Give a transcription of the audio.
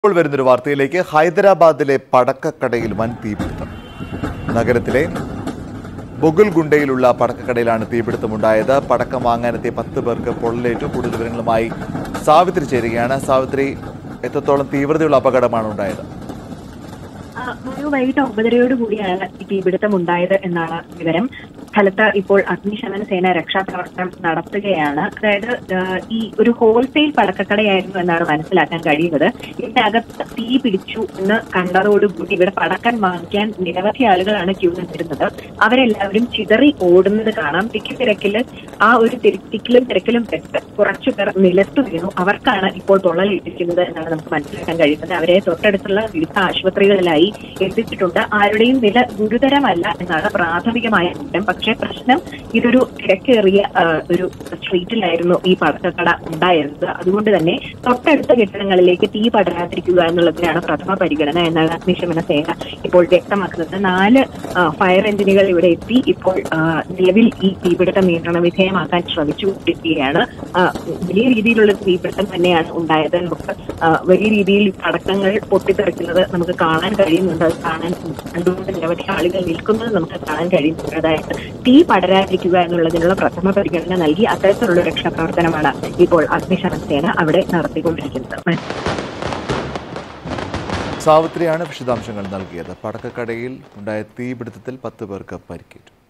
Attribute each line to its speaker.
Speaker 1: ഇപ്പോൾ വരുന്നൊരു വാർത്തയിലേക്ക് ഹൈദരാബാദിലെ പടക്കക്കടയിൽ വൻ തീപിടുത്തം നഗരത്തിലെ ബൊഗുൽഗുണ്ടയിലുള്ള പടക്കക്കടയിലാണ് തീപിടുത്തമുണ്ടായത് പടക്കം വാങ്ങാനെത്തിയ പത്ത് പേർക്ക് പൊള്ളലേറ്റു കൂടുതൽ വിവരങ്ങളുമായി സാവിത്രി ചേരുകയാണ് സാവിത്രി എത്രത്തോളം തീവ്രതയുള്ള അപകടമാണ് ഉണ്ടായത്
Speaker 2: ആ, ഒരു വൈകിട്ട് ഒമ്പതരയോട് കൂടിയാണ് ഈ തീപിടുത്തം ഉണ്ടായത് എന്നാണ് വിവരം സ്ഥലത്ത് ഇപ്പോൾ അഗ്നിശമന സേന രക്ഷാപ്രവർത്തനം നടത്തുകയാണ് അതായത് ആ, ഈ ഒരു ഹോൾസെയിൽ പടക്കക്കടയായിരുന്നു എന്നാണ് മനസ്സിലാക്കാൻ കഴിയുന്നത് ഇതിനകത്ത് തീ പിടിച്ചു എന്ന് കണ്ടതോടുകൂടി ഇവിടെ പടക്കം വാങ്ങിക്കാൻ നിരവധി ആളുകളാണ് ക്യൂ നിന്നിരുന്നത് അവരെല്ലാവരും ചിതറി ഓടുന്നത് കാണാം തിക്കി തിരക്കില് ആ ഒരു തിര- തിക്കിലും തിരക്കിലും പെട്ട് കുറച്ചു പേർ നിലത്തു വീണു അവർക്കാണ് ഇപ്പോൾ പൊള്ളലേറ്റിരിക്കുന്നത് എന്നാണ് നമുക്ക് മനസ്സിലാക്കാൻ കഴിയുന്നത് അവരെ തൊട്ടടുത്തുള്ള വിവിധ ആശുപത്രികളിലായി എത്തിച്ചിട്ടുണ്ട് ആരുടെയും നില ഗുരുതരമല്ല എന്നാണ് പ്രാഥമികമായ വിവരം പക്ഷേ പ്രശ്നം ഇതൊരു തിരക്കേറിയ ആ, ഒരു സ്ട്രീറ്റിലായിരുന്നു ഈ പടക്കക്കട ഉണ്ടായിരുന്നത് അതുകൊണ്ട് തന്നെ തൊട്ടടുത്ത കെട്ടിടങ്ങളിലേക്ക് തീ പടരാതിരിക്കുക എന്നുള്ളതിനാണ് പ്രഥമ പരിഗണന എന്നാണ് അഗ്നിശമന സേന ഇപ്പോൾ വ്യക്തമാക്കുന്നത് നാല് ആ, ഫയർ എഞ്ചിനുകൾ ഇവിടെ എത്തി ഇപ്പോൾ ആ, നിലവിൽ ഈ തീപിടുത്തം നിയന്ത്രണ വിധേയമാക്കാൻ ശ്രമിച്ചുകൊണ്ടിരിക്കുകയാണ് ആ, വലിയ രീതിയിലുള്ള തീപിടുത്തം തന്നെയാണ് ഉണ്ടായത് നമുക്ക് ആ, വലിയ രീതിയിൽ പടക്കങ്ങൾ പൊട്ടിത്തെറിക്കുന്നത് നമുക്ക് കാണാൻ കഴിയുന്നുണ്ട് അത് കാണാൻ കണ്ടുകൊണ്ട് നിരവധി ആളുകൾ നിൽക്കുന്നത് നമുക്ക് കാണാൻ കഴിയുന്നുണ്ട് അതായത് തീ പടരാതിരിക്കുക എന്നുള്ളതിനുള്ള പ്രഥമ പരിഗണന നൽകി അത്തരത്തിലുള്ള രക്ഷാപ്രവർത്തനമാണ് ഇപ്പോൾ അഗ്നിശമന സേന അവിടെ നടത്തിക്കൊണ്ടിരിക്കുന്നത്
Speaker 1: സാവിത്രിയാണ് വിശദാംശങ്ങൾ നൽകിയത് പടക്കക്കടയിൽ ഉണ്ടായ തീപിടുത്തത്തിൽ പത്ത് പേർക്ക് പരിക്കേറ്റു